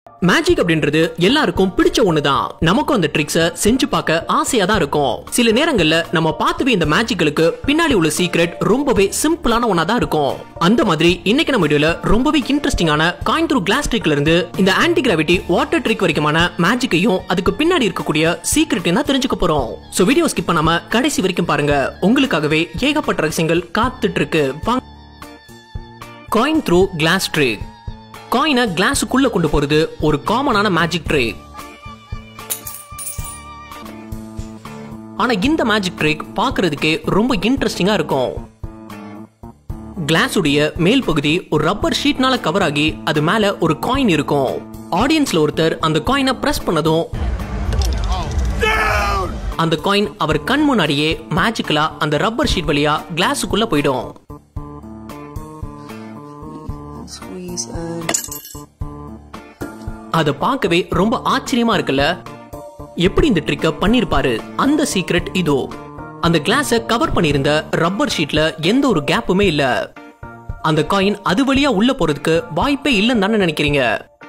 magic அப்படின்றது எல்லாருக்கும் பிடிச்ச ஒண்ணுதான் நமக்கும் அந்த ட்ரிக்ஸ செஞ்சு பார்க்க ஆசையா தான் இருக்கும் சில நேரங்கள்ல நம்ம பார்த்துவே இந்த மேஜிக்களுக்கு பின்னாடி உள்ள சீக்ரெட் ரொம்பவே சிம்பிளான ஒண்ணா தான் இருக்கும் அந்த மாதிரி இன்னைக்கு நம்ம வீடியோல ரொம்பவே இன்ட்ரெஸ்டிங்கான காயின் த்ரூ கிளாஸ் ட்ரிக்ல இருந்து இந்த ஆன்டி கிராவிட்டி வாட்டர் ட்ரிக் வரைக்குமான மேஜிக்கையும் அதுக்கு பின்னாடி இருக்கக்கூடிய சீக்ரெட்டையும் தான் தெரிஞ்சுக்க போறோம் சோ வீடியோ ஸ்கிப் பண்ணாம கடைசி வரைக்கும் பாருங்க உங்களுக்காகவே ஏகப்பட்ட ரகசியங்கள் காத்துட்டு இருக்கு வாங்க காயின் த்ரூ கிளாஸ் ட்ரிக் காயினை கிளாஸுக்குள்ள கொண்டு போறது ஒரு காமனான மேஜிக் ட்ரிக் ஆனா இந்த மேஜிக் ட்ரிக் பார்க்கிறதுக்கே ரொம்ப இன்ட்ரெஸ்டிங்கா இருக்கும் கிளாஸ் உடைய மேல் பகுதி ஒரு ரப்பர் ஷீட்னால கவர் ஆகி அது மேல ஒரு காயின் இருக்கும் ஆடியன்ஸ்ல ஒருத்தர் அந்த காயினை பிரஸ் பண்ணதும் அந்த காயின் அவர் கண் முன்னாடியே மேஜிக்கலா அந்த ரப்பர் ஷீட் வழியா கிளாஸுக்குள்ள போயிடும் Squeeze and அதை பார்க்கவே ரொம்ப ஆச்சரியமா இருக்குல்ல எப்படி இந்த ட்ரிக்க பண்ணிருப்பாரு அந்த சீக்ரெட் இதோ அந்த கிளாஸ கவர் பண்ணியிருந்த ரப்பர் ஷீட்ல எந்த ஒரு கேப்புமே இல்ல அந்த காயின் அது வழியா உள்ள போறதுக்கு வாய்ப்பே இல்லைன்னு தானே நினைக்கிறீங்க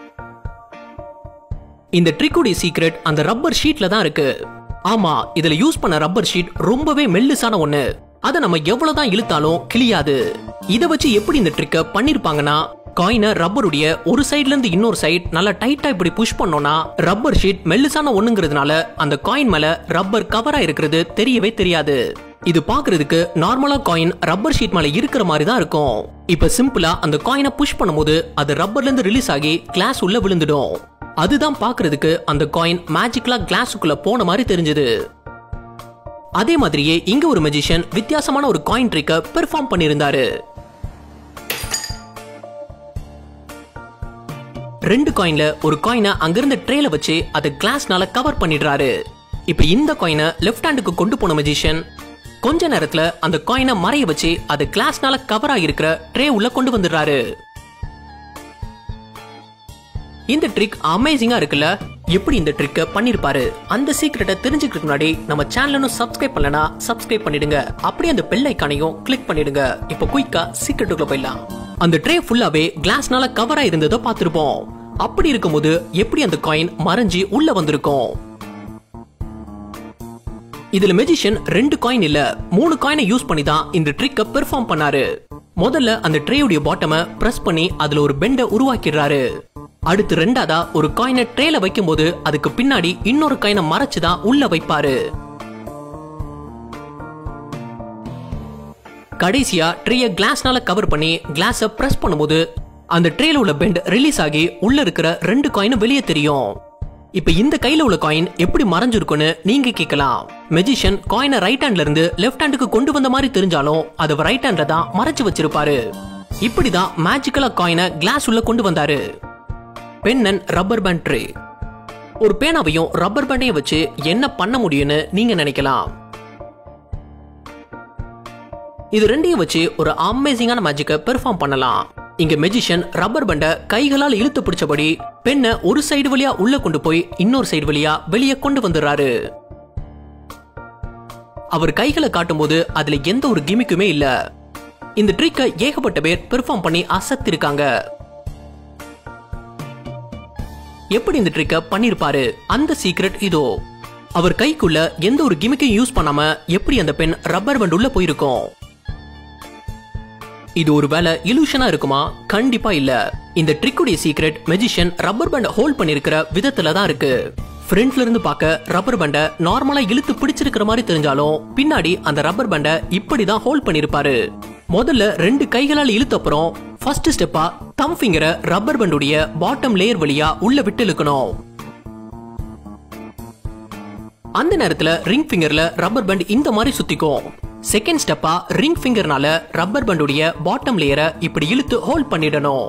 இந்த ட்ரிக்குடைய சீக்ரெட் அந்த ரப்பர் ஷீட்ல தான் இருக்கு ஆமா இதுல யூஸ் பண்ண ரப்பர் ஷீட் ரொம்பவே மெல்லுசான ஒண்ணு அதை நம்ம எவ்வளவுதான் இழுத்தாலும் கிளியாது இத வச்சு எப்படி இந்த ட்ரிக்க பண்ணிருப்பாங்கன்னா காயினை ரப்பருடைய ஒரு சைடுல இருந்து இன்னொரு சைடு நல்லா டைட்டா இப்படி புஷ் பண்ணோம்னா ரப்பர் ஷீட் மெல்லுசான ஒண்ணுங்கிறதுனால அந்த காயின் மேல ரப்பர் கவரா இருக்கிறது தெரியவே தெரியாது இது பாக்குறதுக்கு நார்மலா காயின் ரப்பர் ஷீட் மேல இருக்கிற மாதிரி தான் இருக்கும் இப்ப சிம்பிளா அந்த காயினை புஷ் பண்ணும்போது அது ரப்பர்ல இருந்து ரிலீஸ் ஆகி கிளாஸ் உள்ள விழுந்துடும் அதுதான் பாக்குறதுக்கு அந்த காயின் மேஜிக்கலா கிளாஸுக்குள்ள போன மாதிரி தெரிஞ்சது அதே மாதிரியே இங்க ஒரு மெஜிஷியன் வித்தியாசமான ஒரு காயின் ட்ரிக்க பெர்ஃபார்ம் பண்ணியிருந்தாரு ரெண்டு காயின்ல ஒரு காயினை அங்கிருந்த ட்ரேல வச்சு அதை கிளாஸ்னால கவர் பண்ணிடுறாரு இப்ப இந்த காயினை லெஃப்ட் ஹேண்டுக்கு கொண்டு போன மெஜிஷியன் கொஞ்ச நேரத்துல அந்த காயினை மறைய வச்சு அது கிளாஸ்னால கவர் ஆகிருக்கிற ட்ரே உள்ள கொண்டு வந்துடுறாரு இந்த ட்ரிக் அமேசிங்கா இருக்குல்ல எப்படி இந்த ட்ரிக்க பண்ணிருப்பாரு அந்த சீக்ரெட்டை தெரிஞ்சுக்கிறதுக்கு முன்னாடி நம்ம சேனலும் சப்ஸ்கிரைப் பண்ணலனா சப்ஸ்கிரைப் பண்ணிடுங்க அப்படியே அந்த பெல் ஐக்கானையும் கிளிக் பண்ணிடுங்க இப்போ குயிக்கா சீக்ரெட்டுக்குள்ள போயிடலாம் அந்த ட்ரே ஃபுல்லாவே கிளாஸ்னால கவரா இருந்ததை பார்த்திருப்போம் அப்படி இருக்கும்போது எப்படி அந்த காயின் மறைஞ்சு உள்ள வந்திருக்கும் இதுல மெஜிஷியன் ரெண்டு காயின் இல்ல மூணு காயினை யூஸ் பண்ணி தான் இந்த ட்ரிக்க பெர்ஃபார்ம் பண்ணாரு முதல்ல அந்த ட்ரேயுடைய பாட்டம பிரஸ் பண்ணி அதுல ஒரு பெண்டை உருவாக்கிடுறாரு அடுத்து ரெண்டாவதா ஒரு காயினை ட்ரேல வைக்கும்போது அதுக்கு பின்னாடி இன்னொரு காயினை மறைச்சு தான் உள்ள வைப்பாரு கடைசியா ட்ரேய கிளாஸ்னால கவர் பண்ணி கிளாஸ பிரஸ் பண்ணும்போது அந்த ட்ரேல உள்ள பெண்ட் ரிலீஸ் ஆகி உள்ள இருக்கிற ரெண்டு காயினும் வெளியே தெரியும் இப்ப இந்த கையில உள்ள காயின் எப்படி மறைஞ்சிருக்குன்னு நீங்க கேட்கலாம் மெஜிஷியன் காயினை ரைட் ஹேண்ட்ல இருந்து லெஃப்ட் ஹேண்டுக்கு கொண்டு வந்த மாதிரி தெரிஞ்சாலும் அதை ரைட் ஹேண்ட்ல தான் மறைச்சு வச்சிருப்பாரு இப்படிதான் மேஜிக்கலா காயினை கிளாஸ் உள்ள கொண்டு வந்தாரு pen and rubber band tray ஒரு பேனாவையும் ரப்பர் பேண்டையும் வச்சு என்ன பண்ண முடியும்னு நீங்க நினைக்கலாம் இது ரெண்டையும் வச்சு ஒரு அமேசிங்கான மேஜிக்கை பெர்ஃபார்ம் பண்ணலாம் இங்க மெஜிஷியன் ரப்பர் பண்டை கைகளால் இழுத்து பிடிச்சபடி பெண்ணை ஒரு சைடு வழியா உள்ள கொண்டு போய் இன்னொரு சைடு வழியா வெளியே கொண்டு வந்துடுறாரு அவர் கைகளை காட்டும்போது அதுல எந்த ஒரு கிமிக்குமே இல்ல இந்த ட்ரிக்கை ஏகப்பட்ட பேர் பெர்ஃபார்ம் பண்ணி அசத்திருக்காங்க எப்படி இந்த ட்ரிக்க பண்ணிருப்பாரு அந்த சீக்ரெட் இதோ அவர் கைக்குள்ள எந்த ஒரு கிமிக்கையும் யூஸ் பண்ணாம எப்படி அந்த பெண் ரப்பர் பண்ட் உள்ள போயிருக்கும் இது ஒரு வேலை இலூஷனா இருக்குமா கண்டிப்பா இல்ல இந்த ட்ரிக்குடைய secret magician rubber band hold பண்ணிருக்கிற விதத்துல தான் இருக்கு ஃப்ரண்ட்ல இருந்து பார்க்க ரப்பர் பேண்டை நார்மலா இழுத்து பிடிச்சிருக்கிற மாதிரி தெரிஞ்சாலும் பின்னாடி அந்த ரப்பர் பேண்டை இப்படி தான் ஹோல்ட் பண்ணிருப்பாரு முதல்ல ரெண்டு கைகளால் இழுத்த அப்புறம் ஃபர்ஸ்ட் ஸ்டெப்பா தம் ஃபிங்கரை ரப்பர் பேண்டுடைய பாட்டம் லேயர் வழியா உள்ள விட்டு இழுக்கணும் அந்த நேரத்துல ரிங் ஃபிங்கர்ல ரப்பர் பேண்ட் இந்த மாதிரி சுத்திக்கும் செகண்ட் ஸ்டெப்பா ரிங் ஃபிங்கர்னால ரப்பர் பேண்டுடைய பாட்டம் லேயரை இப்படி இழுத்து ஹோல்ட் பண்ணிடணும்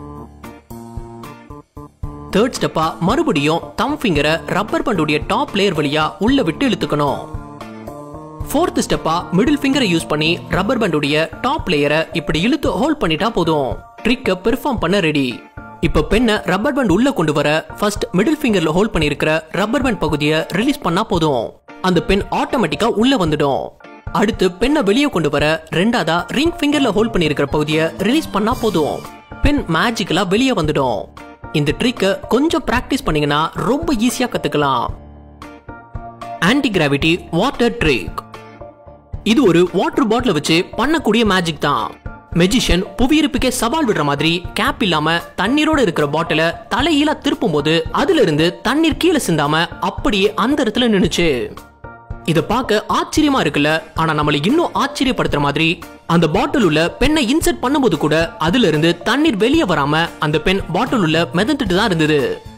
தேர்ட் ஸ்டெப்பா மறுபடியும் தம் ஃபிங்கரை ரப்பர் பேண்டுடைய டாப் லேயர் வழியா உள்ள விட்டு இழுத்துக்கணும் ஃபோர்த் ஸ்டெப்பா மிடில் ஃபிங்கரை யூஸ் பண்ணி ரப்பர் பேண்டுடைய டாப் லேயரை இப்படி இழுத்து ஹோல்ட் பண்ணிட்டா போதும் ட்ரிக்க பெர்ஃபார்ம் பண்ண ரெடி இப்ப பெண்ணை ரப்பர் பேண்ட் உள்ள கொண்டு வர ஃபர்ஸ்ட் மிடில் ஃபிங்கர்ல ஹோல்ட் பண்ணிருக்கிற ரப்பர் பேண்ட் பகுதியை ரிலீஸ் பண்ணா போதும் அந்த பென் ஆட்டோமேட்டிக்கா உள்ள வந்துடும் அடுத்து பெண்ணை வெளியே கொண்டு வர ரெண்டாவதா ரிங் ஃபிங்கர்ல ஹோல்ட் பண்ணிருக்கிற பகுதியை ரிலீஸ் பண்ணா போதும் பென் மேஜிக்கலா வெளியே வந்துடும் இந்த ட்ரிக்கை கொஞ்சம் பிராக்டிஸ் பண்ணீங்கன்னா ரொம்ப ஈஸியா கத்துக்கலாம் ஆன்டி கிராவிட்டி வாட்டர் ட்ரிக் இது ஒரு வாட்டர் பாட்டில வச்சு பண்ணக்கூடிய மேஜிக் தான் மெஜிஷியன் புவியிருப்புக்கே சவால் விடுற மாதிரி கேப் இல்லாம தண்ணீரோட இருக்கிற பாட்டில தலையில திருப்பும் போது அதுல இருந்து தண்ணீர் கீழே சிந்தாம அப்படியே அந்த இடத்துல நின்னுச்சு இத பார்க்க ஆச்சரியமா இருக்குல்ல ஆனா நம்மள இன்னும் ஆச்சரியப்படுத்துற மாதிரி அந்த பாட்டில் உள்ள பெண்ணை இன்சர்ட் பண்ணும்போது கூட அதுல இருந்து தண்ணீர் வெளியே வராம அந்த பெண் பாட்டில் உள்ள மிதந்துட்டு தான் இருந்தது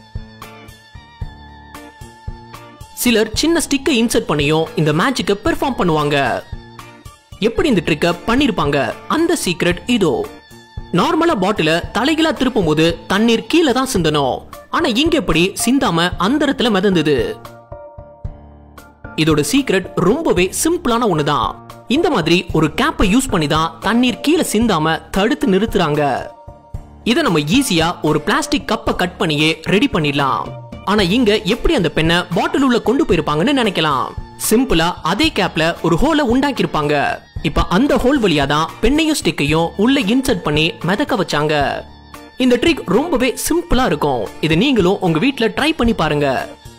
சிலர் சின்ன ஸ்டிக்கை இன்சர்ட் பண்ணியும் இந்த மேஜிக்கை பெர்ஃபார்ம் பண்ணுவாங்க எப்படி இந்த ட்ரிக்கை பண்ணிருப்பாங்க அந்த சீக்ரெட் இதோ நார்மலா பாட்டில தலைகீழா திருப்பும் போது தண்ணீர் கீழே தான் சிந்தணும் ஆனா இங்க எப்படி சிந்தாம அந்த இடத்துல மிதந்தது இதோட சீக்ரெட் ரொம்பவே சிம்பிளான ஒண்ணுதான் இந்த மாதிரி ஒரு கேப்பை யூஸ் பண்ணி தான் தண்ணீர் கீழே சிந்தாம தடுத்து நிறுத்துறாங்க இதை நம்ம ஈஸியா ஒரு பிளாஸ்டிக் கப்பை கட் பண்ணியே ரெடி பண்ணிடலாம் ஆனா இங்க எப்படி அந்த பெண்ணை பாட்டில் உள்ள கொண்டு போயிருப்பாங்கன்னு நினைக்கலாம் சிம்பிளா அதே கேப்ல ஒரு ஹோலை உண்டாக்கியிருப்பாங்க இப்ப அந்த ஹோல் வழியா தான் பெண்ணையும் ஸ்டிக்கையும் உள்ள இன்சர்ட் பண்ணி மிதக்க வச்சாங்க இந்த ட்ரிக் ரொம்பவே சிம்பிளா இருக்கும் இது நீங்களும் உங்க வீட்ல ட்ரை பண்ணி பாருங்க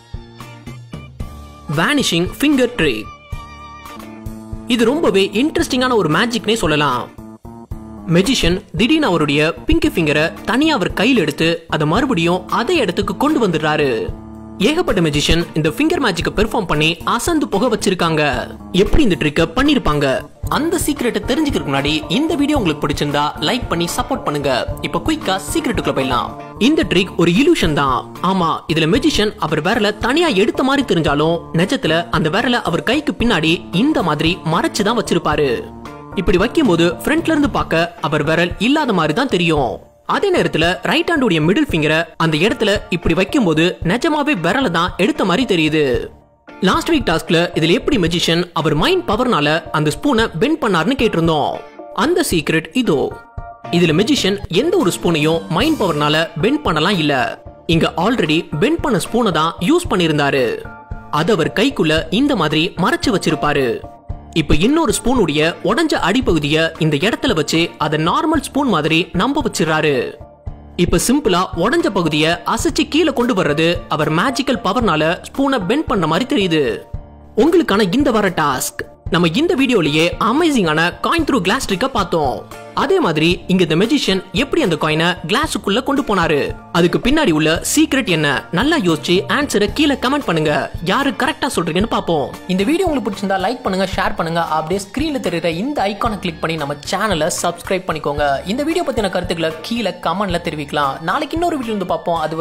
வேனிஷிங் ஃபிங்கர் ட்ரிக் இது ரொம்பவே இன்ட்ரெஸ்டிங்கான ஒரு மேஜிக்னே சொல்லலாம் மெஜிஷியன் திடீர்னு அவருடைய பிங்கி ஃபிங்கரை தனியா அவர் கையில் எடுத்து அதை மறுபடியும் அதே இடத்துக்கு கொண்டு வந்துடுறாரு ஏகப்பட்ட மெஜிஷியன் இந்த ஃபிங்கர் மேஜிக்கை பெர்ஃபார்ம் பண்ணி அசந்து புக வச்சிருக்காங்க எப்படி இந்த ட்ரிக்கை பண்ணிருப்பாங்க அந்த சீக்ரெட்டை தெரிஞ்சுக்கிறதுக்கு முன்னாடி இந்த வீடியோ உங்களுக்கு பிடிச்சிருந்தா லைக் பண்ணி சப்போர்ட் பண்ணுங்க இப்ப குயிக்கா சீக்ரெட்டுக்குள்ள போயிடலாம் இந்த ட்ரிக் ஒரு இலூஷன் தான் ஆமா இதுல மெஜிஷியன் அவர் விரல தனியா எடுத்த மாதிரி தெரிஞ்சாலும் நிஜத்துல அந்த விரல அவர் கைக்கு பின்னாடி இந்த மாதிரி மறைச்சு தான் வச்சிருப்பாரு இப்படி வைக்கும்போது ஃப்ரண்ட்ல இருந்து பார்க்க அவர் விரல் இல்லாத மாதிரி தான் தெரியும் அதே நேரத்துல ரைட் ஹேண்டுடைய மிடில் ஃபிங்கரை அந்த இடத்துல இப்படி வைக்கும்போது நிஜமாவே விரல தான் எடுத்த மாதிரி தெரியுது லாஸ்ட் வீக் டாஸ்க்ல இதுல எப்படி மெஜிஷியன் அவர் மைண்ட் பவர்னால அந்த ஸ்பூனை பெண்ட் பண்ணாருன்னு கேட்டிருந்தோம் அந்த சீக்ரெட் இதோ இதுல மெஜிஷியன் எந்த ஒரு ஸ்பூனையும் மைண்ட் பவர்னால பெண்ட் பண்ணலாம் இல்ல இங்க ஆல்ரெடி பெண்ட் பண்ண ஸ்பூனை தான் யூஸ் பண்ணியிருந்தாரு அது அவர் கைக்குள்ள இந்த மாதிரி மறைச்சு வச்சிருப்பாரு இப்ப இன்னொரு ஸ்பூனுடைய உடஞ்ச அடிப்பகுதிய இந்த இடத்துல வச்சு அதை நார்மல் ஸ்பூன் மாதிரி நம்ப வச்சிடுறாரு இப்ப சிம்பிளா உடஞ்ச பகுதிய அசைச்சு கீழே கொண்டு வர்றது அவர் மேஜிக்கல் பவர்னால ஸ்பூனை பெண்ட் பண்ண மாதிரி தெரியுது உங்களுக்கான இந்த வர டாஸ்க் நம்ம இந்த வீடியோலயே அமேசிங்கான காயின் த்ரூ கிளாஸ் ட்ரிக்க பார்த்தோம் அதே மாதிரி இங்க இந்த மெஜிஷியன் எப்படி அந்த காயினை கிளாஸுக்குள்ள கொண்டு போனாரு அதுக்கு பின்னாடி உள்ள சீக்ரெட் என்ன நல்லா யோசிச்சு ஆன்சரை கீழே கமெண்ட் பண்ணுங்க யாரு கரெக்டா சொல்றீங்கன்னு பாப்போம் இந்த வீடியோ உங்களுக்கு பிடிச்சிருந்தா லைக் பண்ணுங்க ஷேர் பண்ணுங்க அப்படியே ஸ்கிரீன்ல தெரியுற இந்த ஐகானை கிளிக் பண்ணி நம்ம சேனலை சப்ஸ்கிரைப் பண்ணிக்கோங்க இந்த வீடியோ பத்தின கருத்துக்களை கீழே கமெண்ட்ல தெரிவிக்கலாம் நாளைக்கு இன்னொரு வீடியோ வந்து பார்ப்போம் அது